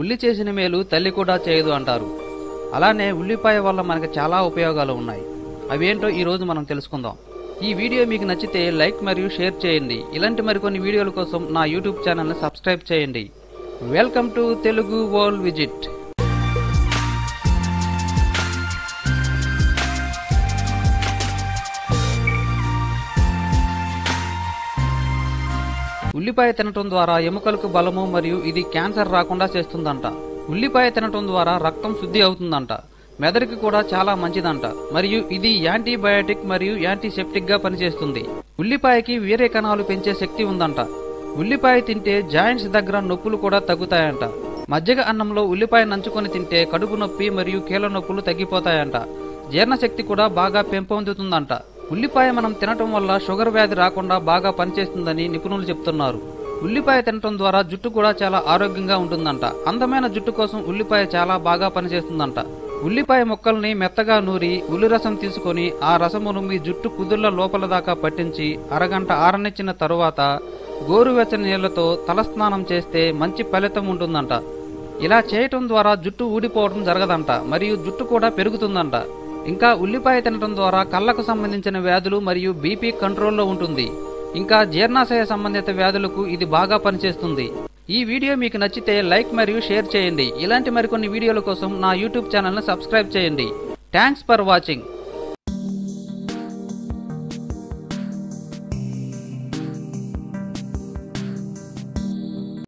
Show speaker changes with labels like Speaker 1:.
Speaker 1: ఉల్లి చేసిన మేలు తల్లి కూడా చేయదు అంటారు అలానే ఉల్లిపాయ వల్ల మనకు చాలా ఉపయోగాలు ఉన్నాయి అవేంటో ఈ రోజు మనం తెలుసుకుందాం ఈ వీడియో మీకు నచ్చితే లైక్ మరియు షేర్ చేయండి ఇలాంటి మరికొన్ని వీడియోల కోసం నా యూట్యూబ్ ఛానల్ని సబ్స్క్రైబ్ చేయండి welcome to Telugu world visit ఉల్లిపాయ తినటం ద్వారా ఎముకలకు బలము మరియు ఇది క్యాన్సర్ రాకుండా చేస్తుందంట ఉల్లిపాయ తినటం ద్వారా రక్తం శుద్ధి అవుతుందంట మెదడుకి కూడా చాలా మంచిదంట మరియు ఇది యాంటీబయాటిక్ మరియు యాంటీసెప్టిక్ గా పనిచేస్తుంది ఉల్లిపాయకి వీర్య కణాలు పెంచే శక్తి ఉందంట ఉల్లిపాయ తింటే జాయింట్స్ దగ్గర నొప్పులు కూడా తగ్గుతాయంట మజ్జిగ అన్నంలో ఉల్లిపాయ నంచుకొని తింటే కడుపు నొప్పి మరియు కీళ్ళ నొప్పులు తగ్గిపోతాయంట జీర్ణశక్తి కూడా బాగా పెంపొందుతుందంట ఉల్లిపాయ మనం తినటం వల్ల షుగర్ వ్యాధి రాకుండా బాగా పనిచేస్తుందని నిపుణులు చెప్తున్నారు ఉల్లిపాయ తినటం ద్వారా జుట్టు కూడా చాలా ఆరోగ్యంగా ఉంటుందంట అందమైన జుట్టు కోసం ఉల్లిపాయ చాలా బాగా పనిచేస్తుందంట ఉల్లిపాయ ముక్కల్ని మెత్తగా నూరి ఉల్లి రసం తీసుకొని ఆ రసమును మీ జుట్టు కుదుళ్ల లోపల దాకా పట్టించి అరగంట ఆరనిచ్చిన తరువాత గోరువెచ్చని నీళ్లతో తలస్నానం చేస్తే మంచి ఫలితం ఉంటుందంట ఇలా చేయటం ద్వారా జుట్టు ఊడిపోవడం జరగదంట మరియు జుట్టు కూడా పెరుగుతుందంట ఇంకా ఉల్లిపాయ తినటం ద్వారా కళ్ళకు సంబంధించిన వ్యాధులు మరియు బీపీ కంట్రోల్లో ఉంటుంది ఇంకా జీర్ణాశయ సంబంధిత వ్యాధులకు ఇది బాగా పనిచేస్తుంది ఈ వీడియో మీకు నచ్చితే లైక్ మరియు షేర్ చేయండి ఇలాంటి మరికొన్ని వీడియోల కోసం నా యూట్యూబ్ ఛానల్ని సబ్స్క్రైబ్ చేయండి థ్యాంక్స్ ఫర్ వాచింగ్